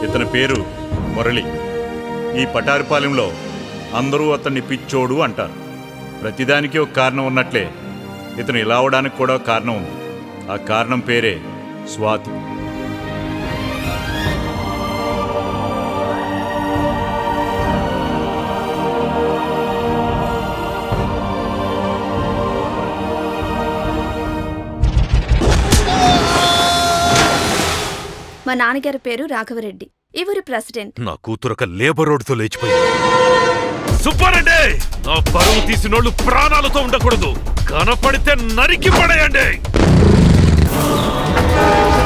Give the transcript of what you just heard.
ఇతని పేరు మురళి ఈ పటారిపాలెంలో అందరూ అతన్ని పిచ్చోడు అంటారు ప్రతిదానికి ఒక కారణం ఉన్నట్లే ఇతను ఇలా అవడానికి కూడా ఒక కారణం ఉంది ఆ కారణం పేరే స్వాతి మా నాన్నగారి పేరు రాఘవరెడ్డి ఈ ఊరి ప్రెసిడెంట్ నా కూతురొక లేబర్ రోడ్డుతో లేచిపోయింది సుబ్బారెడ్డి నా పరువు తీసినోళ్ళు ప్రాణాలతో ఉండకూడదు కనపడితే నరికి పడేయండి